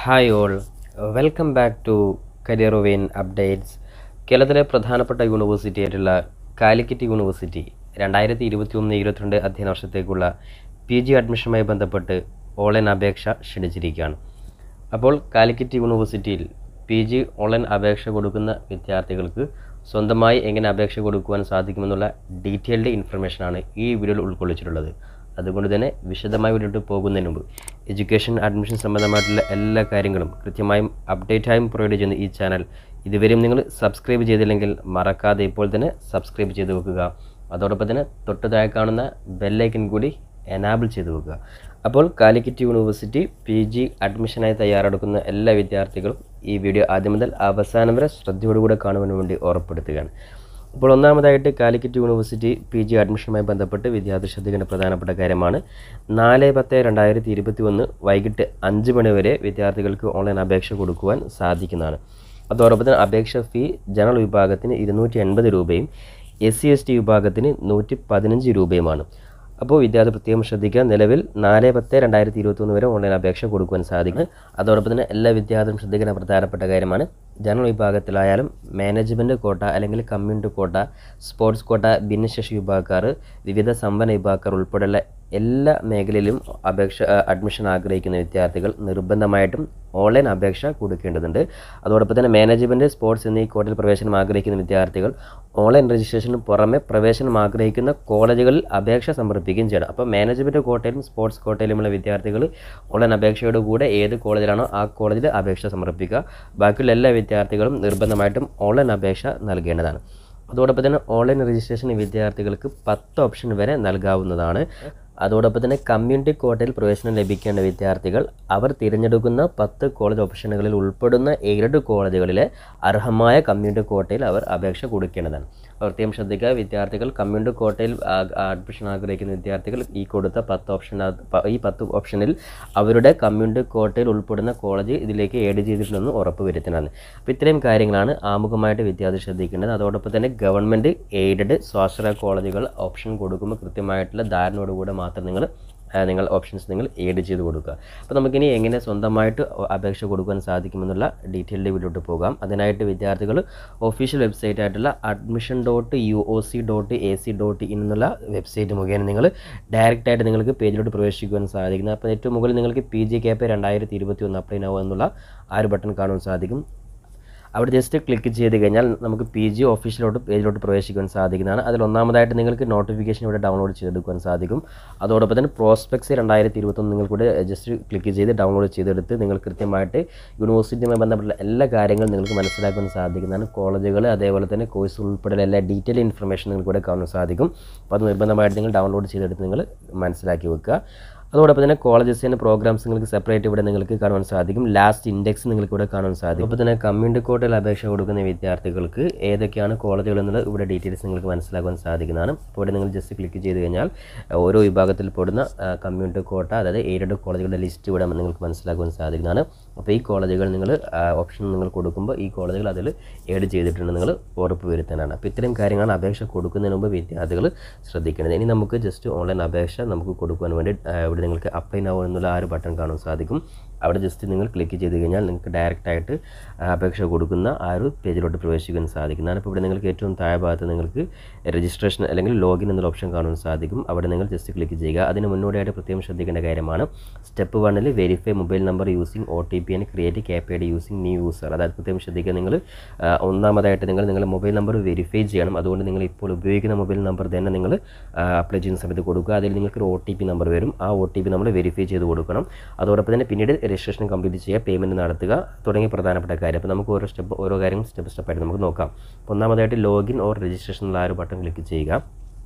hi all welcome back to career vein updates കേരളത്തിലെ പ്രധാനപ്പെട്ട university ആയിട്ടുള്ള കാലിക്കറ്റ് യൂണിവേഴ്സിറ്റി രണ്ടായിരത്തി ഇരുപത്തി ഒന്ന് ഇരുപത്തിരണ്ട് അധ്യയന വർഷത്തേക്കുള്ള പി ജി അഡ്മിഷനുമായി ബന്ധപ്പെട്ട് ഓൺലൈൻ അപേക്ഷ ക്ഷണിച്ചിരിക്കുകയാണ് അപ്പോൾ കാലിക്കറ്റ് യൂണിവേഴ്സിറ്റിയിൽ പി ജി ഓൺലൈൻ അപേക്ഷ കൊടുക്കുന്ന വിദ്യാർത്ഥികൾക്ക് സ്വന്തമായി എങ്ങനെ അപേക്ഷ കൊടുക്കുവാൻ സാധിക്കുമെന്നുള്ള ഡീറ്റെയിൽഡ് ഇൻഫർമേഷനാണ് ഈ വീഡിയോയിൽ ഉൾക്കൊള്ളിച്ചിട്ടുള്ളത് അതുകൊണ്ട് തന്നെ വിശദമായി വീഡിയോട്ട് പോകുന്നതിന് മുമ്പ് എഡ്യൂക്കേഷൻ അഡ്മിഷൻ സംബന്ധമായിട്ടുള്ള എല്ലാ കാര്യങ്ങളും കൃത്യമായും അപ്ഡേറ്റായും പ്രൊവൈഡ് ചെയ്യുന്ന ഈ ചാനൽ ഇതുവരെയും നിങ്ങൾ സബ്സ്ക്രൈബ് ചെയ്തില്ലെങ്കിൽ മറക്കാതെ ഇപ്പോൾ തന്നെ സബ്സ്ക്രൈബ് ചെയ്ത് വെക്കുക അതോടൊപ്പം തന്നെ തൊട്ട് താഴെ കാണുന്ന ബെല്ലൈക്കൻ കൂടി എനാബിൾ ചെയ്ത് വെക്കുക അപ്പോൾ കാലിക്കറ്റ് യൂണിവേഴ്സിറ്റി പി ജി അഡ്മിഷനായി തയ്യാറെടുക്കുന്ന എല്ലാ വിദ്യാർത്ഥികളും ഈ വീഡിയോ ആദ്യം മുതൽ അവസാനം വരെ ശ്രദ്ധയോടുകൂടെ കാണുവാൻ വേണ്ടി ഉറപ്പെടുത്തുകയാണ് അപ്പോൾ ഒന്നാമതായിട്ട് കാലിക്കറ്റ് യൂണിവേഴ്സിറ്റി പി ജി അഡ്മിഷനുമായി ബന്ധപ്പെട്ട് വിദ്യാർത്ഥി ശ്രദ്ധിക്കേണ്ട പ്രധാനപ്പെട്ട കാര്യമാണ് നാല് പത്ത് രണ്ടായിരത്തി ഇരുപത്തി ഒന്ന് വൈകിട്ട് അഞ്ച് മണി വരെ വിദ്യാർത്ഥികൾക്ക് ഓൺലൈൻ അപേക്ഷ കൊടുക്കുവാൻ സാധിക്കുന്നതാണ് അതോടൊപ്പം തന്നെ അപേക്ഷ ഫീ ജനറൽ വിഭാഗത്തിന് ഇരുന്നൂറ്റി എൺപത് രൂപയും എസ് സി എസ് ടി വിഭാഗത്തിന് നൂറ്റി പതിനഞ്ച് രൂപയുമാണ് അപ്പോൾ വിദ്യാർത്ഥി പ്രത്യേകം ശ്രദ്ധിക്കുക നിലവിൽ നാല് പത്ത് രണ്ടായിരത്തി ഇരുപത്തൊന്ന് വരെ ഓൺലൈൻ അപേക്ഷ കൊടുക്കുവാൻ സാധിക്കും അതോടൊപ്പം തന്നെ എല്ലാ വിദ്യാർത്ഥികളും ശ്രദ്ധിക്കേണ്ട പ്രധാനപ്പെട്ട കാര്യമാണ് ജനറൽ വിഭാഗത്തിലായാലും മാനേജ്മെൻറ്റ് കോട്ട അല്ലെങ്കിൽ കമ്മ്യൂണിറ്റി കോട്ട സ്പോർട്സ് കോട്ട ഭിന്നശേഷി വിഭാഗക്കാർ വിവിധ സമ്പന്ന വിഭാഗക്കാർ ഉൾപ്പെടെയുള്ള എല്ലാ മേഖലയിലും അപേക്ഷ അഡ്മിഷൻ ആഗ്രഹിക്കുന്ന വിദ്യാർത്ഥികൾ നിർബന്ധമായിട്ടും ഓൺലൈൻ അപേക്ഷ കൊടുക്കേണ്ടതുണ്ട് അതോടൊപ്പം തന്നെ മാനേജ്മെൻറ്റ് സ്പോർട്സ് എന്നീ കോട്ടയിൽ പ്രവേശനം ആഗ്രഹിക്കുന്ന വിദ്യാർത്ഥികൾ ഓൺലൈൻ രജിസ്ട്രേഷന് പുറമെ പ്രവേശനം ആഗ്രഹിക്കുന്ന കോളേജുകളിൽ അപേക്ഷ സമർപ്പിക്കുകയും ചെയ്യണം അപ്പോൾ മാനേജ്മെൻറ്റ് കോട്ടയിലും സ്പോർട്സ് കോട്ടയിലുമുള്ള വിദ്യാർത്ഥികൾ ഓൺലൈൻ അപേക്ഷയോട് കൂടെ ഏത് കോളേജിലാണോ ആ കോളേജിൽ അപേക്ഷ സമർപ്പിക്കുക ബാക്കിയുള്ള എല്ലാ വിദ്യാർത്ഥികളും നിർബന്ധമായിട്ടും ഓൺലൈൻ അപേക്ഷ നൽകേണ്ടതാണ് അതോടൊപ്പം തന്നെ ഓൺലൈൻ രജിസ്ട്രേഷൻ വിദ്യാർത്ഥികൾക്ക് പത്ത് ഓപ്ഷൻ വരെ നൽകാവുന്നതാണ് അതോടൊപ്പം തന്നെ കമ്മ്യൂണിറ്റി കോട്ടയിൽ പ്രവേശനം ലഭിക്കേണ്ട വിദ്യാർത്ഥികൾ അവർ തിരഞ്ഞെടുക്കുന്ന പത്ത് കോളേജ് ഓപ്ഷനുകളിൽ ഉൾപ്പെടുന്ന ഏഴ് കോളേജുകളിലെ അർഹമായ കമ്മ്യൂണിറ്റി കോട്ടയിൽ അവർ അപേക്ഷ കൊടുക്കേണ്ടതാണ് പ്രത്യേകം ശ്രദ്ധിക്കുക വിദ്യാർത്ഥികൾ കമ്മ്യൂണിറ്റി കോട്ടയിൽ അഡ്മിഷൻ ആഗ്രഹിക്കുന്ന വിദ്യാർത്ഥികൾ ഈ കൊടുത്ത പത്ത് ഓപ്ഷൻ ഈ പത്ത് ഓപ്ഷനിൽ അവരുടെ കമ്മ്യൂണിറ്റി കോട്ടയിൽ ഉൾപ്പെടുന്ന കോളേജ് ഇതിലേക്ക് ഏഡ് ചെയ്തിട്ടുണ്ടെന്ന് ഉറപ്പ് വരുത്തുന്നതാണ് അപ്പോൾ ഇത്രയും കാര്യങ്ങളാണ് ആമുഖമായിട്ട് വിദ്യാർത്ഥി ശ്രദ്ധിക്കേണ്ടത് അതോടൊപ്പം തന്നെ ഗവൺമെൻറ് എയ്ഡഡ് സ്വാശ്രയ കോളേജുകൾ ഓപ്ഷൻ കൊടുക്കുമ്പോൾ കൃത്യമായിട്ടുള്ള ധാരണയോടുകൂടെ മാത്രം നിങ്ങൾ നിങ്ങൾ ഓപ്ഷൻസ് നിങ്ങൾ ഏഡ് ചെയ്ത് കൊടുക്കുക അപ്പോൾ നമുക്കിനി എങ്ങനെ സ്വന്തമായിട്ട് അപേക്ഷ കൊടുക്കാൻ സാധിക്കുമെന്നുള്ള ഡീറ്റെയിൽഡ് വീഡിയോട്ട് പോകാം അതിനായിട്ട് വിദ്യാർത്ഥികൾ ഒഫീഷ്യൽ വെബ്സൈറ്റ് ആയിട്ടുള്ള admission dot U O C dot A C dot in എന്നുള്ള വെബ്സൈറ്റ് മുഖേന നിങ്ങൾ ഡയറക്റ്റായിട്ട് നിങ്ങൾക്ക് പേജിലോട്ട് പ്രവേശിക്കുവാൻ സാധിക്കുന്നത് അപ്പോൾ ഏറ്റവും മുകളിൽ നിങ്ങൾക്ക് പി ജി കെ പി രണ്ടായിരത്തി ഇരുപത്തി ഒന്ന് അപ്ലൈ ആവുക എന്നുള്ള ആ ഒരു ബട്ടൺ കാണാൻ സാധിക്കും അവിടെ ജസ്റ്റ് ക്ലിക്ക് ചെയ്ത് കഴിഞ്ഞാൽ നമുക്ക് പി ജി ഓഫീസിലോട്ട് പേജിലോട്ട് പ്രവേശിക്കുവാൻ സാധിക്കുന്നതാണ് അതിൽ ഒന്നാമതായിട്ട് നിങ്ങൾക്ക് നോട്ടിഫിക്കേഷൻ ഇവിടെ ഡൗൺലോഡ് ചെയ്തെടുക്കുവാൻ സാധിക്കും അതോടൊപ്പം തന്നെ പ്രോസ്പെക്സ് രണ്ടായിരത്തി ഇരുപത്തൊന്ന് നിങ്ങൾ കൂടെ ജസ്റ്റ് ക്ലിക്ക് ചെയ്ത് ഡൗൺലോഡ് ചെയ്തെടുത്ത് നിങ്ങൾ കൃത്യമായിട്ട് യൂണിവേഴ്സിറ്റിയുമായി ബന്ധപ്പെട്ട എല്ലാ കാര്യങ്ങളും നിങ്ങൾക്ക് മനസ്സിലാക്കാൻ സാധിക്കുന്നതാണ് കോളേജുകൾ അതേപോലെ തന്നെ കോഴ്സ് ഉൾപ്പെടെ എല്ലാ ഡീറ്റെയിൽ ഇൻഫർമേഷൻ നിങ്ങൾക്ക് ഇവിടെ കാണാൻ സാധിക്കും അപ്പോൾ അത് നിർബന്ധമായിട്ട് നിങ്ങൾ ഡൗൺലോഡ് ചെയ്തെടുത്ത് നിങ്ങൾ മനസ്സിലാക്കി വെക്കുക അതോടൊപ്പം തന്നെ കോളേജസിൻ്റെ പ്രോഗ്രാംസ് നിങ്ങൾക്ക് സെപ്പറേറ്റ് ഇവിടെ നിങ്ങൾക്ക് കാണുവാൻ സാധിക്കും ലാസ്റ്റ് ഇൻഡെക്സ് നിങ്ങൾക്ക് ഇവിടെ കാണാൻ സാധിക്കും അപ്പോൾ തന്നെ കമ്മ്യൂണിറ്റി കോട്ടയിൽ അപേക്ഷ കൊടുക്കുന്ന വിദ്യാർത്ഥികൾക്ക് ഏതൊക്കെയാണ് കോളേജുകൾ എന്നുള്ളത് ഇവിടെ ഡീറ്റെയിൽസ് നിങ്ങൾക്ക് മനസ്സിലാക്കാൻ സാധിക്കുന്നതാണ് അപ്പോൾ ഇവിടെ നിങ്ങൾ ജസ്റ്റ് ക്ലിക്ക് ചെയ്ത് കഴിഞ്ഞാൽ ഓരോ വിഭാഗത്തിൽ പെടുന്ന കമ്മ്യൂണിറ്റി കോട്ട അതായത് എയ്ഡഡ് കോളേജുകളുടെ ലിസ്റ്റ് ഇവിടെ നിങ്ങൾക്ക് മനസ്സിലാക്കുവാൻ സാധിക്കുന്നതാണ് അപ്പോൾ ഈ കോളേജുകൾ നിങ്ങൾ ഓപ്ഷൻ നിങ്ങൾ കൊടുക്കുമ്പോൾ ഈ കോളേജുകൾ അതിൽ ഏഡ് ചെയ്തിട്ടുണ്ട് നിങ്ങൾ ഉറപ്പ് വരുത്താനാണ് അപ്പോൾ ഇത്രയും കാര്യങ്ങളാണ് അപേക്ഷ കൊടുക്കുന്നതിന് മുമ്പ് വിദ്യാർത്ഥികൾ ശ്രദ്ധിക്കേണ്ടത് ഇനി നമുക്ക് ജസ്റ്റ് ഓൺലൈൻ അപേക്ഷ നമുക്ക് കൊടുക്കുവാൻ വേണ്ടി ഇവിടെ നിങ്ങൾക്ക് അപ്ലൈ നൗ എന്നുള്ള ആ ഒരു ബട്ടൺ കാണാൻ സാധിക്കും അവിടെ ജസ്റ്റ് നിങ്ങൾ ക്ലിക്ക് ചെയ്ത് കഴിഞ്ഞാൽ നിങ്ങൾക്ക് ഡയറക്റ്റായിട്ട് അപേക്ഷ കൊടുക്കുന്ന ആ ഒരു പേജിലോട്ട് പ്രവേശിക്കാൻ സാധിക്കുന്നതാണ് ഇപ്പോൾ ഇവിടെ നിങ്ങൾക്ക് ഏറ്റവും താഴെ ഭാഗത്ത് നിങ്ങൾക്ക് രജിസ്ട്രേഷൻ അല്ലെങ്കിൽ ലോഗിൻ എന്നുള്ള ഓപ്ഷൻ കാണാൻ സാധിക്കും അവിടെ നിങ്ങൾ ജസ്റ്റ് ക്ലിക്ക് ചെയ്യുക അതിന് മുന്നോടിയായിട്ട് പ്രത്യേകം ശ്രദ്ധിക്കേണ്ട കാര്യമാണ് സ്റ്റെപ്പ് വണ്ണിൽ verify mobile number using O T P and create cap ID using new user അതായത് പ്രത്യേകം ശ്രദ്ധിക്കുക നിങ്ങൾ ഒന്നാമതായിട്ട് നിങ്ങൾ നിങ്ങളുടെ മൊബൈൽ നമ്പർ വെരിഫൈ ചെയ്യണം അതുകൊണ്ട് നിങ്ങൾ ഇപ്പോൾ ഉപയോഗിക്കുന്ന മൊബൈൽ നമ്പർ തന്നെ നിങ്ങൾ അപ്ലൈ ചെയ്യുന്ന സമയത്ത് കൊടുക്കുക അതിൽ നിങ്ങൾക്ക് ഒരു ഒ ടി പി നമ്പർ വരും ആ ഒ ടി പി നമ്മൾ വെരിഫൈ ചെയ്ത് കൊടുക്കണം അതോടൊപ്പം തന്നെ പിന്നീട് രജിസ്ട്രേഷൻ കംപ്ലീറ്റ് ചെയ്യുക പേയ്മെൻറ്റ് നടത്തുക തുടങ്ങിയ പ്രധാനപ്പെട്ട കാര്യം അപ്പോൾ നമുക്ക് ഓരോ സ്റ്റെപ്പ് ഓരോ കാര്യങ്ങൾ സ്റ്റെപ്പ് സ്റ്റെപ്പായിട്ട് നമുക്ക് നോക്കാം അപ്പോൾ ഒന്നാമതായിട്ട് ലോഗിൻ ഓർ രജിസ്ട്രേഷൻ എന്നുള്ള ആ ഒരു ബട്ടൺ ക്ലിക്ക് ചെയ്യുക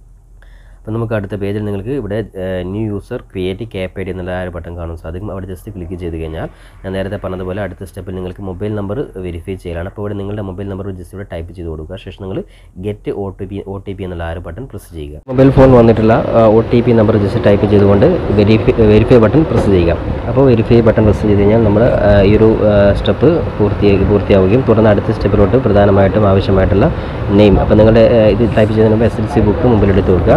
അപ്പോൾ നമുക്ക് അടുത്ത പേജിൽ നിങ്ങൾക്ക് ഇവിടെ new user create cap I D എന്നുള്ള ആ ഒരു ബട്ടൺ കാണാൻ സാധിക്കും അവിടെ ജസ്റ്റ് ക്ലിക്ക് ചെയ്ത് കഴിഞ്ഞാൽ ഞാൻ നേരത്തെ പറഞ്ഞതുപോലെ അടുത്ത സ്റ്റെപ്പിൽ നിങ്ങൾക്ക് മൊബൈൽ നമ്പർ വെരിഫൈ ചെയ്യലാണ് അപ്പോൾ ഇവിടെ നിങ്ങളുടെ മൊബൈൽ നമ്പർ ജസ്റ്റ് ഇവിടെ ടൈപ്പ് ചെയ്ത് കൊടുക്കുക ശേഷം നിങ്ങൾ get O T P O T P എന്നുള്ള ആ ഒരു ബട്ടൺ പ്രസ് ചെയ്യുക മൊബൈൽ ഫോൺ വന്നിട്ടുള്ള O T P number just type ചെയ്തുകൊണ്ട് വെരിഫൈ വെരിഫൈ ബട്ടൺ പ്രസ് ചെയ്യുക അപ്പോൾ വെരിഫൈ ബട്ടൺ പ്രസ് ചെയ്ത് കഴിഞ്ഞാൽ നമ്മൾ ഈ ഒരു സ്റ്റെപ്പ് പൂർത്തിയാക്കി പൂർത്തിയാവുകയും തുടർന്ന് അടുത്ത സ്റ്റെപ്പിലോട്ട് പ്രധാനമായിട്ടും ആവശ്യമായിട്ടുള്ള നെയിം അപ്പോൾ നിങ്ങളുടെ ഇത് ടൈപ്പ് ചെയ്യുന്നതിന് മുമ്പ് എസ് എൽ സി ബുക്ക് മുമ്പിലെടുത്ത് കൊടുക്കുക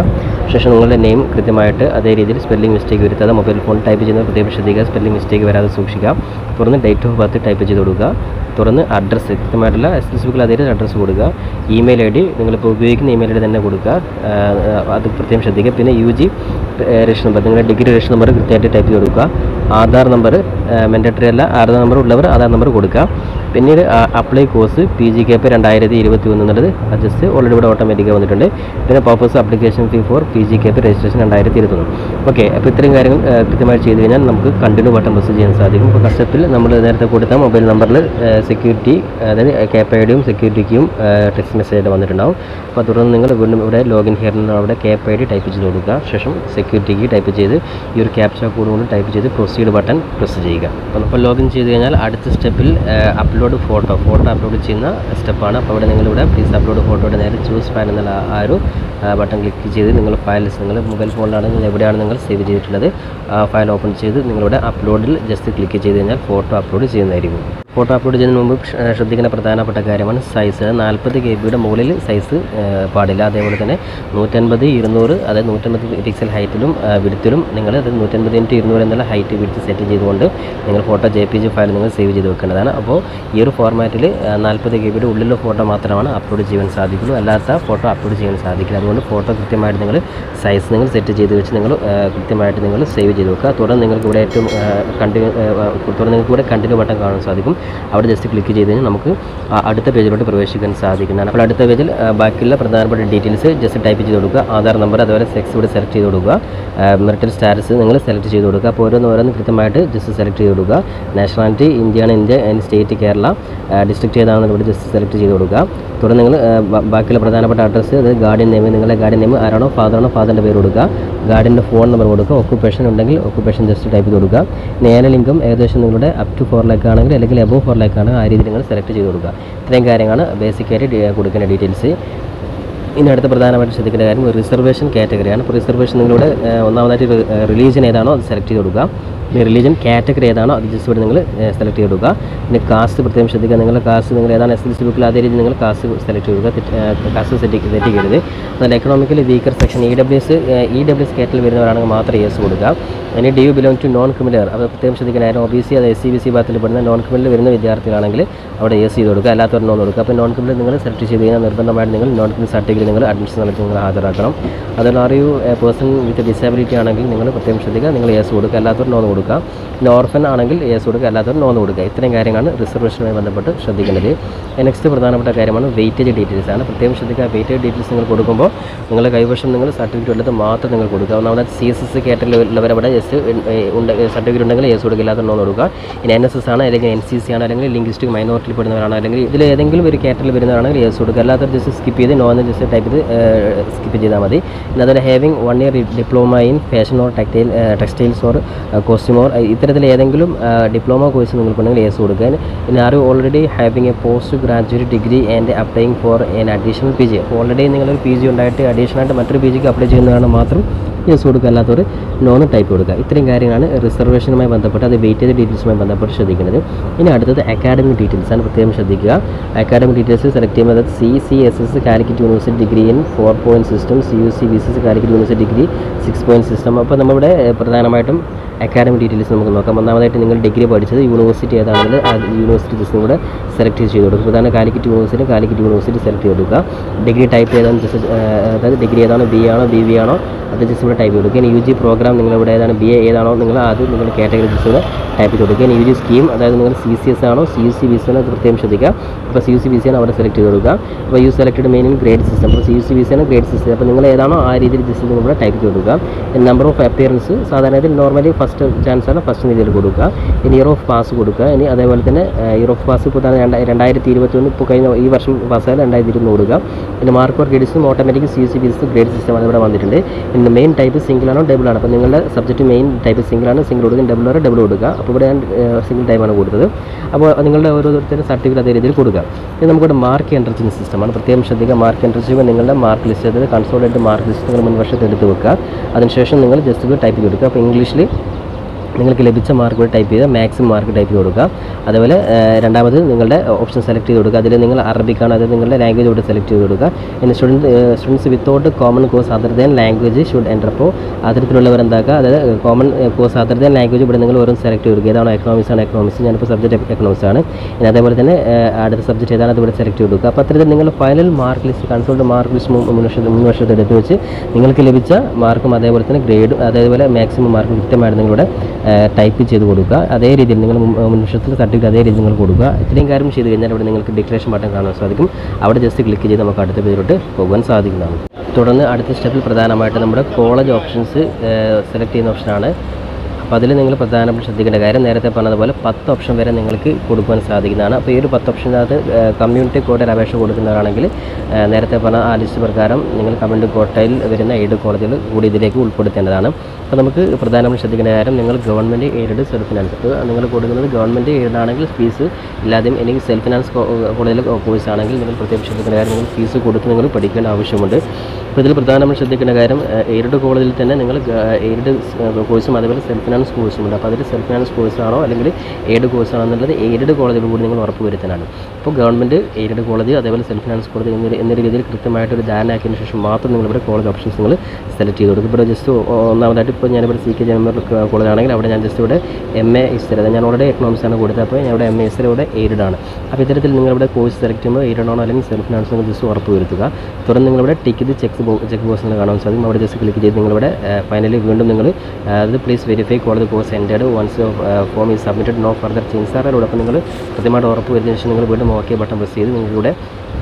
ശേഷം നിങ്ങളുടെ നെയിം കൃത്യമായിട്ട് അതേ രീതിയിൽ സ്പെല്ലിംഗ് മിസ്റ്റേക്ക് വരുത്താതെ മൊബൈൽ ഫോൺ ടൈപ്പ് ചെയ്യുന്നത് പ്രത്യേകം ശ്രദ്ധിക്കുക സ്പെല്ലിംഗ് മിസ്റ്റേക്ക് വരാതെ സൂക്ഷിക്കുക തുടർന്ന് ഡേറ്റ് ഓഫ് ബർത്ത് ടൈപ്പ് ചെയ്ത് കൊടുക്കുക തുടർന്ന് അഡ്രസ്സ് കൃത്യമായിട്ടുള്ള എസ് എസ് ബുക്കിൽ അതേ അഡ്രസ്സ് കൊടുക്കുക ഇമെയിൽ ഐ ഡി നിങ്ങളിപ്പോൾ ഉപയോഗിക്കുന്ന ഇമെയിൽ ഐ ഡി തന്നെ കൊടുക്കുക ആ, അത് പ്രത്യേകം ശ്രദ്ധിക്കുക പിന്നെ യു ജി രജിസ്റ്റർ നമ്പർ നിങ്ങളുടെ ഡിഗ്രി രജിസ്റ്റർ നമ്പർ കൃത്യമായിട്ട് ടൈപ്പ് ചെയ്ത് കൊടുക്കുക ആധാർ നമ്പർ മെൻഡറ്ററി അല്ല ആധാർ നമ്പർ ഉള്ളവർ ആധാർ നമ്പർ കൊടുക്കുക പിന്നീട് apply course P G K P രണ്ടായിരത്തി ഇരുപത്തി ഒന്ന് എന്നുള്ളത് ജസ്റ്റ് ഓൾറെഡി ഇവിടെ ഓട്ടോമാറ്റിക്കായി വന്നിട്ടുണ്ട് പിന്നെ purpose application fee for P G K P registration രണ്ടായിരത്തി ഇരുപത്തൊന്ന് ഓക്കെ അപ്പോൾ ഇത്രയും കാര്യങ്ങൾ ആ, കൃത്യമായി ചെയ്ത് കഴിഞ്ഞാൽ നമുക്ക് കണ്ടിന്യൂ ബട്ടൺ പ്രസ് ചെയ്യാൻ സാധിക്കും ഇപ്പോൾ കസ്റ്റപ്പിൽ നമ്മൾ നേരത്തെ കൊടുത്ത മൊബൈൽ നമ്പറിൽ സെക്യൂരിറ്റി അതായത് കേപ്പ് ഐ ഡിയും സെക്യൂരിറ്റിക്കും ടെക്സ്റ്റ് മെസ്സേജ് വന്നിട്ടുണ്ടാവും അപ്പോൾ തുടർന്ന് നിങ്ങൾ വീണ്ടും ഇവിടെ ലോഗിൻ ഹിയറിന് അവിടെ കേപ്പ് ഐ ഡി ടൈപ്പ് ചെയ്ത് കൊടുക്കുക ശേഷം സെക്യൂരിറ്റിക്ക് ടൈപ്പ് ചെയ്ത് ഈ ഒരു ക്യാപ്ച കോഡ് കൊണ്ട് ടൈപ്പ് ചെയ്ത് പ്രൊസീഡ് ബട്ടൺ പ്രസ് ചെയ്യുക അപ്പോൾ ഇപ്പോൾ ലോഗിൻ ചെയ്ത് കഴിഞ്ഞാൽ അടുത്ത സ്റ്റെപ്പിൽ അപ്ലോഡ് ഫോട്ടോ ഫോട്ടോ അപ്ലോഡ് ചെയ്യുന്ന സ്റ്റെപ്പാണ് അപ്പോൾ ഇവിടെ നിങ്ങളിവിടെ പ്ലീസ് അപ്ലോഡ് ഫോട്ടോയുടെ നേരെ ചൂസ് ഫയൽ എന്നുള്ള ആ ഒരു ബട്ടൺ ക്ലിക്ക് ചെയ്ത് നിങ്ങൾ ഫയൽസ് നിങ്ങൾ മൊബൈൽ ഫോണിലാണെങ്കിൽ എവിടെയാണ് നിങ്ങൾ സേവ് ചെയ്തിട്ടുള്ളത് ആ ഫയൽ ഓപ്പൺ ചെയ്ത് നിങ്ങളിവിടെ അപ്ലോഡിൽ ജസ്റ്റ് ക്ലിക്ക് ചെയ്ത് കഴിഞ്ഞാൽ ഫോട്ടോ അപ്ലോഡ് ചെയ്യുന്നതായിരിക്കും ഫോട്ടോ അപ്ലോഡ് ചെയ്യുന്നതിന് മുമ്പ് ഷ- ശ്രദ്ധിക്കേണ്ട പ്രധാനപ്പെട്ട കാര്യമാണ് സൈസ് നാൽപ്പത് കെ ബിയുടെ മുകളിൽ സൈസ് പാടില്ല അതേപോലെ തന്നെ നൂറ്റൻപത് ഇരുന്നൂറ് അതായത് നൂറ്റൻപത് പിക്സൽ ഹൈറ്റിലും വിടുത്തിലും നിങ്ങൾ അത് നൂറ്റൻപത് ഇൻറ്റു ഇരുന്നൂറ് എന്നുള്ള ഹൈറ്റ് വിടുത്ത് സെറ്റ് ചെയ്തുകൊണ്ട് നിങ്ങൾ photo J P G file നിങ്ങൾ സേവ് ചെയ്ത് വെക്കേണ്ടതാണ് അപ്പോൾ ഈ ഒരു ഫോർമാറ്റിൽ നാൽപ്പത് കെ ബിയുടെ ഉള്ളിലുള്ള ഫോട്ടോ മാത്രമാണ് അപ്ലോഡ് ചെയ്യാൻ സാധിക്കുള്ളൂ അല്ലാത്ത ഫോട്ടോ അപ്ലോഡ് ചെയ്യാൻ സാധിക്കില്ല അതുകൊണ്ട് ഫോട്ടോ കൃത്യമായിട്ട് നിങ്ങൾ സൈസ് നിങ്ങൾ സെറ്റ് ചെയ്ത് വെച്ച് നിങ്ങൾ ആ, കൃത്യമായിട്ട് നിങ്ങൾ സേവ് ചെയ്ത് വെക്കുക തുടർന്ന് നിങ്ങൾക്ക് ഇവിടെ ഏറ്റവും കണ്ടിന്യൂ തുടർന്ന് നിങ്ങൾക്ക് ഇവിടെ കണ്ടിന്യൂ ബട്ടൺ കാണാൻ സാധിക്കും അവിടെ ജസ്റ്റ് ക്ലിക്ക് ചെയ്ത് കഴിഞ്ഞാൽ നമുക്ക് ആ അടുത്ത പേജിലോട്ട് പ്രവേശിക്കാൻ സാധിക്കുന്നതാണ് അപ്പോൾ അടുത്ത പേജിൽ ആ, ബാക്കിയുള്ള പ്രധാനപ്പെട്ട ഡീറ്റെയിൽസ് ജസ്റ്റ് ടൈപ്പ് ചെയ്ത് കൊടുക്കുക ആധാർ നമ്പർ അതുപോലെ സെക്സ് ഇവിടെ സെലക്ട് ചെയ്ത് കൊടുക്കുക മെറിറ്റൽ സ്റ്റാറ്റസ് നിങ്ങൾ സെലക്ട് ചെയ്ത് കൊടുക്കുക അപ്പോൾ ഓരോന്ന് ഓരോന്ന് കൃത്യമായിട്ട് ജസ്റ്റ് സെലക്ട് ചെയ്ത് കൊടുക്കുക നാഷണാലിറ്റി ഇന്ത്യയാണ് India and state Kerala district ഏതാണെന്ന് ഇവിടെ ജസ്റ്റ് സെലക്ട് ചെയ്ത് കൊടുക്കുക തുടർന്ന് നിങ്ങൾ ആ, ബ- ബാക്കിയുള്ള പ്രധാനപ്പെട്ട അഡ്രസ്സ് അത് ഗാർഡിയൻ നെയിം നിങ്ങളുടെ ഗാർഡിയൻ നെയിം ആരാണോ ഫാദറാണോ ഫാദറിൻ്റെ പേര് കൊടുക്കുക ഗാർഡിയൻ്റെ ഫോൺ നമ്പർ കൊടുക്കുക ഒക്കുപേഷൻ ഉണ്ടെങ്കിൽ ഒക്കുപേഷൻ ജസ്റ്റ് ടൈപ്പ് ചെയ്ത് കൊടുക്കുക നേരൽ ഇൻകം ഏകദേശം നിങ്ങളുടെ അപ് ടു ഫോർ ലാക്ക് ആണെങ്കിൽ അല്ലെങ്കിൽ എബോവ് ഫോർ ലാക്ക് ആണെങ്കിൽ ആ രീതിയിൽ നിങ്ങൾ സെലക്ട് ചെയ്ത് കൊടുക്കുക ഇത്രയും കാര്യങ്ങളാണ് ബേസിക്കായിട്ട് ഡി- കൊടുക്കേണ്ട ഡീറ്റെയിൽസ് ഇനി അടുത്ത പ്രധാനമായിട്ട് ശ്രദ്ധിക്കേണ്ട കാര്യം റിസർവേഷൻ കാറ്റഗറിയാണ് അപ്പോൾ റിസർവേഷൻ നിങ്ങളുടെ ഏഹ്, ഒന്നാമതായിട്ട് റിലീജിയൻ ഏതാണോ അത് സെലക്ട് ചെയ്ത് കൊടുക്കുക പിന്നെ റിലീജിയൻ കാറ്റഗറി ഏതാണോ അത് ജസ്റ്റ് ഇവിടെ നിങ്ങൾ സെലക്ട് ചെയ്ത് കൊടുക്കുക പിന്നെ കാസ്റ്റ് പ്രത്യേകം ശ്രദ്ധിക്കുക നിങ്ങളുടെ കാസ്റ്റ് നിങ്ങൾ ഏതാണ് എസ് എൽ സി ബുക്കിൽ അതേ രീതിയിൽ നിങ്ങൾ കാസ്റ്റ് സെലക്ട് ചെയ്ത് കൊടുക്കുക കാസ്റ്റ് സെറ്റ് തെറ്റിക്കരുത് എന്നാൽ economically weaker section E W S E W S കാറ്റഗറിയിൽ വരുന്നവരാണെങ്കിൽ മാത്രം യെസ് കൊടുക്കുക ഇനി do you belong to non criminal അത് പ്രത്യേകം ശ്രദ്ധിക്കണം ഒ ബി സി അത് എസ് സി ബി സി ഭാഗത്തിൽ പെടുന്ന നോൺ ക്രിമിനൽ വരുന്ന വിദ്യാർത്ഥികളാണെങ്കിൽ അവിടെ യെസ് ചെയ്ത് കൊടുക്കുക അല്ലാത്തവർ നോൺ കൊടുക്കുക അപ്പോൾ നോൺ ക്രിമിനൽ നിങ്ങൾ സെലക്ട് ചെയ്ത് കഴിഞ്ഞാൽ നിർബന്ധമായിട്ട് നിങ്ങൾ നോൺ ക്രിമിനൽ സർട്ടിഫിക്കറ്റ് നിങ്ങൾ അഡ്മിഷൻ നടത്തി നിങ്ങൾ ഹാജരാക്കണം അതുപോലെ are you person with disability ആണെങ്കിൽ നിങ്ങൾ പ്രത്യേകം ശ്രദ്ധിക്കുക നിങ്ങൾ യെസ് കൊടുക്കുക അല്ലാത്തവർ നോൺ കൊടുക്കുക പിന്നെ ഓർഫൻ ആണെങ്കിൽ യെസ് കൊടുക്കുക അല്ലാത്തവർ നോൺ കൊടുക്കുക ഇത്രയും കാര്യങ്ങളാണ് റിസർവേഷനുമായി ബന്ധപ്പെട്ട് ശ്രദ്ധിക്കേണ്ടത് നെക്സ്റ്റ് പ്രധാനപ്പെട്ട കാര്യമാണ് വെയിറ്റേജ് ഡീറ്റെയിൽസ് ആണ് പ്രത്യേകം ശ്രദ്ധിക്കുക വെയിറ്റേജ് ഡീറ്റെയിൽസ് നിങ്ങൾ കൊടുക്കുമ്പോൾ നിങ്ങളുടെ കൈവശം നിങ്ങൾ സർട്ടിഫിക്കറ്റ് ഉള്ളത് മാത്രം നിങ്ങൾ കൊടുക്കുക ഒന്നാമത് സി എസ് എസ് കാറ്റഗറിയിലുള്ളവർ അവിടെ ജസ്റ്റ് ഉണ്ട് സർട്ടിഫിക്കറ്റ് ഉണ്ടെങ്കിൽ യെസ് കൊടുക്കുക ഇല്ലാത്ത നോൺ കൊടുക്കുക ഇനി എൻ എസ് എസ് ആണ് അല്ലെങ്കിൽ എൻ സി സി ആണ് അല്ലെങ്കിൽ ലിംഗ്വിസ്റ്റിക് മൈനോറിറ്റിയിൽ പെടുന്നവരാണ് അല്ലെങ്കിൽ ഇതിൽ ഏതെങ്കിലും ഒരു കാറ്റഗറിയിൽ വരുന്നവരാണെങ്കിൽ യെസ് കൊടുക്കുക അല്ലാത്തവർ ജസ്റ്റ് സ്കിപ്പ് ചെയ്ത് നോന്ന് ജസ്റ്റ് ടൈപ്പ് ചെയ്ത് സ്കിപ്പ് ചെയ്താൽ മതി പിന്നെ അതുപോലെ having one year diploma in fashion or textile textiles or costume or ഇത്തരത്തിൽ ഏതെങ്കിലും ഡിപ്ലോമ കോഴ്സ് നിങ്ങൾക്കുണ്ടെങ്കിൽ യെസ് കൊടുക്കുക ഇനി are already having a post graduate degree and applying for an additional P G അപ്പോൾ ഓൾറെഡി നിങ്ങളൊരു പി ജി ഉണ്ടായിട്ട് additional ആയിട്ട് മറ്റൊരു പി ജിക്ക് അപ്ലൈ ചെയ്യുന്നതാണ് മാത്രം യെസ് കൊടുക്കുക അല്ലാത്തവർ നോന്ന് ടൈപ്പ് കൊടുക്കുക ഇത്രയും കാര്യങ്ങളാണ് റിസർവേഷനുമായി ബന്ധപ്പെട്ട് അത് വെയിറ്റ് ചെയ്ത ഡീറ്റെയിൽസുമായി ബന്ധപ്പെട്ട് ശ്രദ്ധിക്കുന്നത് ഇനി അടുത്തത് അക്കാഡമിക് ഡീറ്റെയിൽസ് ആണ് പ്രത്യേകം ശ്രദ്ധിക്കുക അക്കാഡമിക് ഡീറ്റെയിൽസ് സെലക്ട് ചെയ്യുമ്പോൾ C C S S Calicut university degree in four point system C U C B C S Calicut university degree six point system അപ്പോൾ നമ്മളിവിടെ ഏഹ്, പ്രധാനമായിട്ടും അക്കാഡമിക് ഡീറ്റെയിൽസ് നമുക്ക് നോക്കാം ഒന്നാമതായിട്ട് നിങ്ങൾ ഡിഗ്രി പഠിച്ചത് യൂണിവേഴ്സിറ്റി ഏതാണെങ്കിൽ ആ യൂണിവേഴ്സിറ്റി ജസ്റ്റ് ഇവിടെ സെലക്ട് ചെയ്ത് കൊടുക്കുക പ്രധാന Calicut university Calicut university select ചെയ്ത് കൊടുക്കുക ഡിഗ്രി ടൈപ്പ് ഏതാണ് ജസ്റ്റ് അതായത് ഡിഗ്രി ഏതാണോ ബി ആണോ ബി വി ആണോ അത് ജസ്റ്റ് ഇവിടെ ടൈപ്പ് ചെയ്ത് കൊടുക്കുക ഇനി യു ജി പ്രോഗ്രാം നിങ്ങൾ ഇവിടെ ഏതാണ് ബി എ ഏതാണോ നിങ്ങൾ അത് നിങ്ങൾ കാറ്റഗറി ജസ്റ്റ് ഇവിടെ ടൈപ്പ് ചെയ്ത് കൊടുക്കുക ഇനി യു ജി സ്കീം അതായത് നിങ്ങൾ സി സി എസ് ആണോ C U C B C ആണോ അത് പ്രത്യേകം ശ്രദ്ധിക്കുക അപ്പോൾ C U C B C ആണ് അവിടെ സെലക്ട് ചെയ്ത് കൊടുക്കുക അപ്പോൾ you selected main grade system അപ്പോൾ C U C B C ആണ് ഗ്രേഡ് സിസ്റ്റം അപ്പോൾ നിങ്ങൾ ഏതാണോ ആ രീതിയിൽ ജസ്റ്റ് നിങ്ങൾ ഇവിടെ ടൈപ്പ് ചെയ്ത് കൊടുക്കുക നമ്പർ ഓഫ് അപ്പിയറൻസ് സാധാരണ ഇതിൽ നോർമലി ഫസ്റ്റ് ചാൻസ് ആണ് ഫസ്റ്റ് രീതിയിൽ കൊടുക്കുക ഇനി ഇയർ ഓഫ് പാസ് കൊടുക്കുക ഇനി അതേപോലെ തന്നെ ഇയർ ഓഫ് പാസ് ഇപ്പോൾ തന്നെ രണ്ടാ- രണ്ടായിരത്തി ഇരുപത്തി ഒന്ന് ഇപ്പോൾ കഴിഞ്ഞ ഈ വർഷം പാസ്സായാൽ രണ്ടായിരത്തി ഇരുപത് കൊടുക്കുക പിന്നെ മാർക്ക് ഓർ ഗ്രേഡ്സും automatic C C B S grade system ഇവിടെ വന്നിട്ടുണ്ട് ഇനി മെയിൻ ടൈപ്പ് സിംഗിൾ ആണോ ഡബിൾ ആണോ അപ്പോൾ നിങ്ങളുടെ സബ്ജക്റ്റ് മെയിൻ ടൈപ്പ് സിംഗിൾ ആണ് സിംഗിൾ കൊടുക്കുക ഡബിൾ ആണോ ഡബിൾ കൊടുക്കുക അപ്പോൾ ഇവിടെ ഞാൻ സിംഗിൾ ടൈമാണ് കൊടുത്തത് അപ്പോൾ നിങ്ങളുടെ ഓരോരുത്തരും സർട്ടിഫിക്കറ്റ് അതേ രീതിയിൽ കൊടുക്കുക ഇനി നമുക്കിവിടെ മാർക്ക് എൻട്രി ചെയ്യുന്ന സിസ്റ്റമാണ് പ്രത്യേകം ശ്രദ്ധിക്കുക മാർക്ക് എൻട്രി ചെയ്യുമ്പോൾ നിങ്ങളുടെ മാർക്ക് ലിസ്റ്റ് അതായത് കൺസോളേറ്റ് മാർക്ക് ലിസ്റ്റ് നിങ്ങൾ മുൻ വർഷത്തെ എടുത്ത് വെക്കുക അതിനുശേഷം നിങ്ങൾ ജസ്റ്റ് ടൈപ്പ് ചെയ്ത് കൊടുക്കുക അപ്പോൾ ഇംഗ്ലീഷിൽ നിങ്ങൾക്ക് ലഭിച്ച മാർക്ക് കൂടി ടൈപ്പ് ചെയ്ത് മാക്സിമം മാർക്ക് ടൈപ്പ് ചെയ്ത് കൊടുക്കുക അതുപോലെ ഏഹ്, രണ്ടാമത് നിങ്ങളുടെ ഓപ്ഷൻ സെലക്ട് ചെയ്ത് കൊടുക്കുക അതിൽ നിങ്ങൾ അറബിക്കാണ് അത് നിങ്ങളുടെ ലാംഗ്വേജ് കൂടി സെലക്ട് ചെയ്ത് കൊടുക്കുക പിന്നെ student students without common course other than language should enter അപ്പോൾ അത്തരത്തിലുള്ളവർ എന്താക്കുക അതായത് common course other than language ഇവിടെ നിങ്ങൾ ഓരോ സെലക്ട് ചെയ്ത് കൊടുക്കുക ഏതാണോ എക്കണോമിക്സ് ആണ് എക്കണോമിക്സ് ഞാനിപ്പോൾ സബ്ജക്റ്റ് എക്കണോമിക്സ് ആണ് ഇനി അതേപോലെ തന്നെ ഏഹ്, അടുത്ത സബ്ജക്റ്റ് ഏതാണ് അത് ഇവിടെ സെലക്ട് ചെയ്ത് കൊടുക്കുക അപ്പോൾ അത്തരത്തിൽ നിങ്ങൾ final mark list consult mark list മുൻ വർഷത്തെ മുൻ വർഷത്തെ എടുത്ത് വെച്ച് നിങ്ങൾക്ക് ലഭിച്ച മാർക്കും അതേപോലെ തന്നെ ഗ്രേഡും അതേപോലെ മാക്സിമം മാർക്ക് കൃത്യമായിട്ട് നിങ്ങളുടെ ടൈപ്പ് ചെയ്ത് കൊടുക്കുക അതേ രീതിയിൽ നിങ്ങൾ മുൻ മുൻ വർഷത്തിൽ സർട്ടിഫിക്കറ്റ് അതേ രീതിയിൽ നിങ്ങൾ കൊടുക്കുക ഇത്രയും കാര്യം ചെയ്ത് കഴിഞ്ഞാൽ ഇവിടെ നിങ്ങൾക്ക് ഡിക്ലറേഷൻ ബട്ടൺ കാണാൻ സാധിക്കും അവിടെ ജസ്റ്റ് ക്ലിക്ക് ചെയ്ത് നമുക്ക് അടുത്ത പേജിലോട്ട് പോകാൻ സാധിക്കുന്നതാണ് തുടർന്ന് അടുത്ത സ്റ്റെപ്പിൽ പ്രധാനമായിട്ട് നമ്മുടെ കോളേജ് ഓപ്ഷൻസ് സെലക്ട് ചെയ്യുന്ന ഓപ്ഷനാണ് അപ്പോൾ അതിൽ നിങ്ങൾ പ്രധാനപ്പെട്ട ശ്രദ്ധിക്കേണ്ട കാര്യം നേരത്തെ പറഞ്ഞതുപോലെ പത്ത് ഓപ്ഷൻ വരെ നിങ്ങൾക്ക് കൊടുക്കുവാൻ സാധിക്കുന്നതാണ് അപ്പോൾ ഈ ഒരു പത്ത് ഓപ്ഷനകത്ത് കമ്മ്യൂണിറ്റി കോട്ടയിൽ അപേക്ഷ കൊടുക്കുന്നവരാണെങ്കിൽ ഏഹ്, നേരത്തെ പറഞ്ഞ ആ ലിസ്റ്റ് പ്രകാരം നിങ്ങൾ കമ്മ്യൂണിറ്റി കോട്ടയിൽ വരുന്ന എയ്ഡ് കോളേജുകൾ കൂടി ഇതിലേക്ക് ഉൾപ്പെടുത്തേണ്ടതാണ് അപ്പോൾ നമുക്ക് പ്രധാനമായും ശ്രദ്ധിക്കേണ്ട കാര്യം നിങ്ങൾ ഗവൺമെൻറ് എയ്ഡഡ് സെൽഫ് ഫിനാൻസ് ഇപ്പോൾ നിങ്ങൾ കൊടുക്കുന്നത് ഗവൺമെൻറ് എയ്ഡഡ് ആണെങ്കിൽ ഫീസ് ഇല്ലാതെയും എനിക്ക് സെൽഫ് ഫിനാൻസ് കോളേജിൽ കോഴ്സ് ആണെങ്കിൽ നിങ്ങൾ പ്രത്യേകം ശ്രദ്ധിക്കേണ്ട കാര്യം നിങ്ങൾ ഫീസ് കൊടുത്ത് നിങ്ങൾ പഠിക്കേണ്ട ആവശ്യമുണ്ട് അപ്പോൾ ഇതിൽ പ്രധാനമായും ശ്രദ്ധിക്കേണ്ട കാര്യം എയ്ഡഡ് കോളേജിൽ തന്നെ നിങ്ങൾ എയ്ഡഡ് കോഴ്സും അതേപോലെ സെൽഫ് ഫിനാൻസ് കോഴ്സും ഉണ്ട് അപ്പോൾ അതിൽ സെൽഫ് ഫിനാൻസ് കോഴ്സ് ആണോ അല്ലെങ്കിൽ എയ്ഡ് കോഴ്സ് ആണോ എന്നുള്ളത് എയ്ഡഡ് കോളേജിൽ കൂടി നിങ്ങൾ ഉറപ്പ് വരുത്താനാണ് അപ്പോൾ ഗവൺമെൻറ് എയ്ഡഡ് കോളേജ് അതേപോലെ സെൽഫ് ഫിനാൻസ് കോളേജ് എന്നൊരു എന്നൊരു രീതിയിൽ കൃത്യമായിട്ടൊരു ധാരണ ആക്കിയതിന് ശേഷം മാത്രം നിങ്ങൾ ഇവിടെ കോളേജ് ഓപ്ഷൻസ് നിങ്ങൾ സെലക്ട് ചെയ്ത് കൊടുക്കും ഇവിടെ ജസ്റ്റ് ഒന്നാമതായിട്ട് ഇപ്പോൾ ഞാനിവിടെ സി കെ ജനമർ കോളേജ് ആണെങ്കിൽ അവിടെ ഞാൻ ജസ്റ്റ് ഇവിടെ എം എ ഹിസ്റ്ററി അതായത് ഞാൻ ഓൾറെഡി എക്കണോമിക്സ് ആണ് കൊടുത്തത് അപ്പോൾ ഞാൻ ഇവിടെ എം എ ഹിസ്റ്ററി ഇവിടെ എയ്ഡഡ് ആണ് അപ്പോൾ ഇത്തരത്തിൽ നിങ്ങളിവിടെ കോഴ്സ് സെലക്ട് ചെയ്യുമ്പോൾ എയ്ഡഡ് ആണോ അല്ലെങ്കിൽ സെൽഫ് ഫിനാൻസ് നിങ്ങൾ ജസ്റ്റ് ഉറപ്പ് വരുത്തുക തുടർന്ന് നിങ്ങളിവിടെ ടിക്ക് ഇത് ചെക്ക് ചെക്ക് ബോക്സ് നിങ്ങൾ കാണാൻ സാധിക്കും അവിടെ ജസ്റ്റ് ക്ലിക്ക് ചെയ്ത് നിങ്ങളിവിടെ ഫൈനലി വീണ്ടും നിങ്ങൾ അത് please verify college course ended once form is submitted no further change ആറോട് അപ്പോൾ നിങ്ങൾ കൃത്യമായിട്ട് ഉറപ്പ് വരുന്നതിന് ശേഷം നിങ്ങൾ വീണ്ടും ഓക്കെ ബട്ടൺ പ്രസ് ചെയ്ത് നിങ്ങളിവിടെ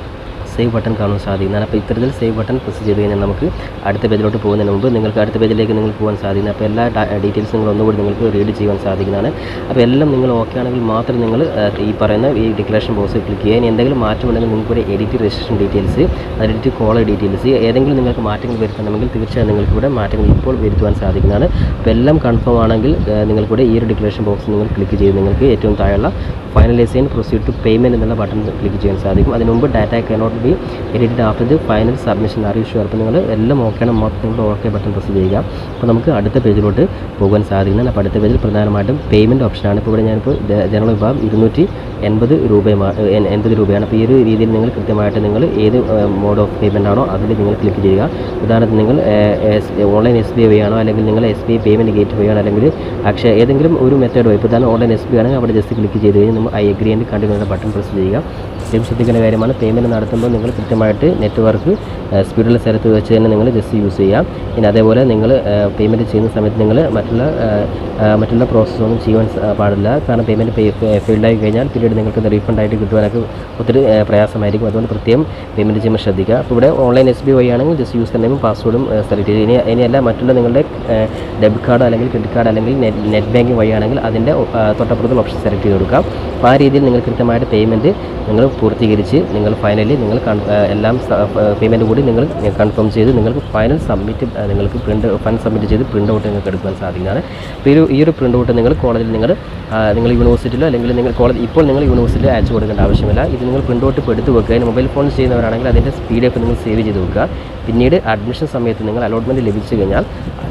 സേവ് ബട്ടൺ കാണാൻ സാധിക്കുന്നതാണ് അപ്പോൾ ഇത്തരത്തിൽ സേവ് ബട്ടൺ പ്രസ് ചെയ്ത് കഴിഞ്ഞാൽ നമുക്ക് അടുത്ത പേജിലോട്ട് പോകുന്നതിന് മുമ്പ് നിങ്ങൾക്ക് അടുത്ത പേജിലേക്ക് നിങ്ങൾക്ക് പോകാൻ സാധിക്കുന്നത് അപ്പോൾ എല്ലാ ഡീറ്റെയിൽസ് നിങ്ങൾ ഒന്നുകൂടി നിങ്ങൾക്ക് റീഡ് ചെയ്യാൻ സാധിക്കുന്നതാണ് അപ്പോൾ എല്ലാം നിങ്ങൾ ഓക്കെ ആണെങ്കിൽ മാത്രം നിങ്ങൾ ഏഹ്, ഈ പറയുന്ന ഈ ഡിക്ലറേഷൻ ബോക്സിൽ ക്ലിക്ക് ചെയ്യുക ഇനി എന്തെങ്കിലും മാറ്റമുണ്ടെങ്കിൽ നിങ്ങൾക്ക് ഇവിടെ എഡിറ്റ് രജിസ്ട്രേഷൻ ഡീറ്റെയിൽസ് എഡിറ്റ് കോളർ ഡീറ്റെയിൽസ് ഏതെങ്കിലും നിങ്ങൾക്ക് മാറ്റങ്ങൾ വരുത്തണമെങ്കിൽ തീർച്ചയായും നിങ്ങൾക്ക് ഇവിടെ മാറ്റങ്ങൾ ഇപ്പോൾ വരുത്തുവാൻ സാധിക്കുന്നതാണ് അപ്പോൾ എല്ലാം കൺഫേം ആണെങ്കിൽ ഏഹ്, നിങ്ങൾക്കിവിടെ ഈ ഒരു ഡിക്ലറേഷൻ ബോക്സ് നിങ്ങൾ ക്ലിക്ക് ചെയ്ത് നിങ്ങൾക്ക് ഏറ്റവും താഴെയുള്ള ഫൈനലൈസ് ചെയ്യാൻ പ്രൊസീഡ് ടു പേയ്മെൻറ്റ് എന്നുള്ള ബട്ടൺ ക്ലിക്ക് ചെയ്യാൻ സാധിക്കും അതിന് മുമ്പ് data cannot be edited after the final submission അറിയിച്ചു അപ്പോൾ നിങ്ങൾ എല്ലാം ഓക്കെയാണ് മൊത്തം നിങ്ങൾ ഓക്കെ ബട്ടൺ പ്രസ് ചെയ്യുക അപ്പോൾ നമുക്ക് അടുത്ത പേജിലോട്ട് പോകാൻ സാധിക്കുന്നതാണ് അപ്പോൾ അടുത്ത പേജിൽ പ്രധാനമായിട്ടും പേയ്മെൻറ്റ് ഓപ്ഷനാണ് ഇപ്പോൾ ഇവിടെ ഞാനിപ്പോൾ ജ- ജനറൽ വിഭാഗം ഇരുന്നൂറ്റി എൺപത് രൂപയുമാണ് എൺപത് രൂപയാണ് അപ്പോൾ ഈ ഒരു രീതിയിൽ നിങ്ങൾ കൃത്യമായിട്ട് നിങ്ങൾ ഏത് മോഡ് ഓഫ് പേയ്മെൻ്റ് ആണോ അതിൽ നിങ്ങൾ ക്ലിക്ക് ചെയ്യുക ഉദാഹരണത്തിന് നിങ്ങൾ ഓൺലൈൻ എസ് ബി ഐ വഴി ആണോ അല്ലെങ്കിൽ നിങ്ങൾ S B I payment gate വഴി ആണോ അല്ലെങ്കിൽ അക്ഷയ ഏതെങ്കിലും ഒരു മെത്തേഡ് വഴി ഇപ്പോൾ ഉദാഹരണം ഓൺലൈൻ എസ് ബി ആണെങ്കിൽ അവിടെ ജസ്റ്റ് ക്ലിക്ക് ചെയ്ത് കഴിഞ്ഞാൽ നമ്മൾ I agree and continue button press ചെയ്യുക ഇത്രയും ശ്രദ്ധിക്കേണ്ട കാര്യമാണ് പേയ്മെൻറ്റ് നടത്തുമ്പോൾ നിങ്ങൾ കൃത്യമായിട്ട് നെറ്റ്വർക്ക് സ്പീഡുള്ള സ്ഥലത്ത് വെച്ച് തന്നെ നിങ്ങൾ ജസ്റ്റ് യൂസ് ചെയ്യാം ഇനി അതേപോലെ നിങ്ങൾ പേയ്മെൻറ്റ് ചെയ്യുന്ന സമയത്ത് നിങ്ങൾ മറ്റുള്ള ആ, ആ, മറ്റുള്ള പ്രോസസ്സ് ഒന്നും ചെയ്യുവാൻ സ- പാടില്ല കാരണം പേയ്മെൻറ്റ് ഫെയിൽഡ് ആയി കഴിഞ്ഞാൽ പിന്നീട് നിങ്ങൾക്ക് റീഫണ്ട് ആയിട്ട് കിട്ടുവാനൊക്കെ ഒത്തിരി ആ, പ്രയാസമായിരിക്കും അതുകൊണ്ട് പ്രത്യേകം പേയ്മെൻറ്റ് ചെയ്യുമ്പോൾ ശ്രദ്ധിക്കുക അപ്പോൾ ഇവിടെ ഓൺലൈൻ എസ് ബി വഴി ആണെങ്കിൽ ജസ്റ്റ് യൂസർ നെയിമും പാസ്വേഡും സെലക്ട് ചെയ്ത് ഇനി ഇനിയല്ല മറ്റുള്ള നിങ്ങളുടെ ഡെബിറ്റ് കാർഡ് അല്ലെങ്കിൽ ക്രെഡിറ്റ് കാർഡ് അല്ലെങ്കിൽ നെറ്റ് നെറ്റ് ബാങ്കിങ് വഴിയാണെങ്കിൽ അതിൻ്റെ ആ, തൊട്ടപ്പുറത്തുള്ള ഓപ്ഷൻ സെലക്ട് ചെയ്ത് കൊടുക്കാം അപ്പോൾ ആ രീതിയിൽ നിങ്ങൾ കൃത്യമായിട്ട് പേയ്മെൻറ്റ് നിങ്ങൾ പൂർത്തീകരിച്ച് നിങ്ങൾ ഫൈനലി നിങ്ങൾ കൺ- ആ, എല്ലാം പേയ്മെൻറ്റ് കൂടി നിങ്ങൾ കൺഫേം ചെയ്ത് നിങ്ങൾക്ക് ഫൈനൽ സബ്മിറ്റ് നിങ്ങൾക്ക് പ്രിൻ്റ് ഫണ്ട് സബ്മിറ്റ് ചെയ്ത് പ്രിൻ്റ് ഔട്ട് നിങ്ങൾക്ക് എടുക്കാൻ സാധിക്കുന്നതാണ് അപ്പോൾ ഈ ഒരു ഈ ഒരു പ്രിൻ്റ് ഔട്ട് നിങ്ങൾ കോളേജിൽ നിങ്ങൾ ആ, നിങ്ങൾ യൂണിവേഴ്സിറ്റിയിലോ അല്ലെങ്കിൽ നിങ്ങൾ കോളേജ് ഇപ്പോൾ നിങ്ങൾ യൂണിവേഴ്സിറ്റിയിൽ അയച്ചു കൊടുക്കേണ്ട ആവശ്യമില്ല ഇത് നിങ്ങൾ പ്രിൻ്റ് ഔട്ട് ഇപ്പോൾ എടുത്ത് വെക്കുക ഇനി മൊബൈൽ ഫോൺ ചെയ്യുന്നവരാണെങ്കിൽ അതിൻ്റെ പി ഡി എഫ് നിങ്ങൾ സേവ് ചെയ്ത് വെക്കുക പിന്നീട് അഡ്മിഷൻ സമയത്ത് നിങ്ങൾ അലോട്ട്മെൻറ്റ് ലഭിച്ചു കഴിഞ്ഞാൽ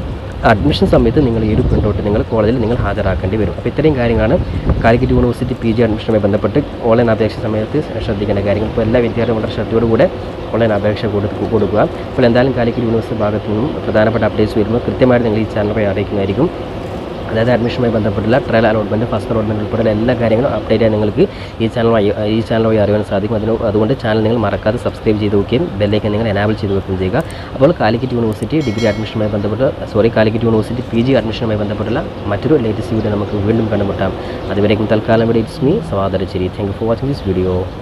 അഡ്മിഷൻ സമയത്ത് നിങ്ങൾ ഈ ഒരു പ്രിൻ്റ് ഔട്ട് നിങ്ങൾ കോളേജിൽ നിങ്ങൾ ഹാജരാക്കേണ്ടി വരും അപ്പോൾ ഇത്രയും കാര്യങ്ങളാണ് കാലിക്കറ്റ് യൂണിവേഴ്സിറ്റി പി ജി അഡ്മിഷനുമായി ബന്ധപ്പെട്ട് ഓൺലൈൻ അപേക്ഷ സമയത്ത് ശ്രദ്ധിക്കേണ്ട കാര്യങ്ങൾ ഇപ്പോൾ എല്ലാ വിദ്യാർത്ഥികളും വളരെ ശ്രദ്ധയോടുകൂടെ ഓൺലൈൻ അപേക്ഷ കൊടുത്ത് കൊടുക്കുക അപ്പോൾ എന്തായാലും കാലിക്കറ്റ് യൂണിവേഴ്സിറ്റി ഭാഗത്തു നിന്നും പ്രധാനപ്പെട്ട അപ്ഡേറ്റ്സ് വരുമ്പോൾ കൃത്യമായിട്ട് നിങ്ങൾ ഈ ചാനൽ വഴി അറിയിക്കുന്നതായിരിക്കും അതായത് അഡ്മിഷനുമായി ബന്ധപ്പെട്ടുള്ള ട്രയൽ അലോട്ട്മെൻറ്റ് ഫസ്റ്റ് അലോട്ട്മെൻറ്റ് ഉൾപ്പെടെ എല്ലാ കാര്യങ്ങളും അപ്ഡേറ്റ് ചെയ്യാൻ നിങ്ങൾക്ക് ഈ ചാനൽ വഴി ഈ ചാനൽ വഴി അറിയാൻ സാധിക്കും അതിന് അതുകൊണ്ട് ചാനൽ നിങ്ങൾ മറക്കാതെ സബ്സ്ക്രൈബ് ചെയ്ത് വെക്കുകയും ബെല്ലേക്ക് നിങ്ങൾ എനാബിൾ ചെയ്ത് വെക്കുകയും ചെയ്യുക അപ്പോൾ കാലിക്കറ്റ് യൂണിവേഴ്സിറ്റി ഡിഗ്രി അഡ്മിഷനുമായി ബന്ധപ്പെട്ട് sorry Calicut university P G അഡ്മിഷനുമായി ബന്ധപ്പെട്ടുള്ള മറ്റൊരു ലേറ്റസ്റ്റ് വീഡിയോ നമുക്ക് വീണ്ടും കണ്ടുമുട്ടാം അതുവരേക്കും തൽക്കാലം ഇവിടെ ഇറ്റ്സ് മീ സവാദരച്ചേരി thank you for watching this video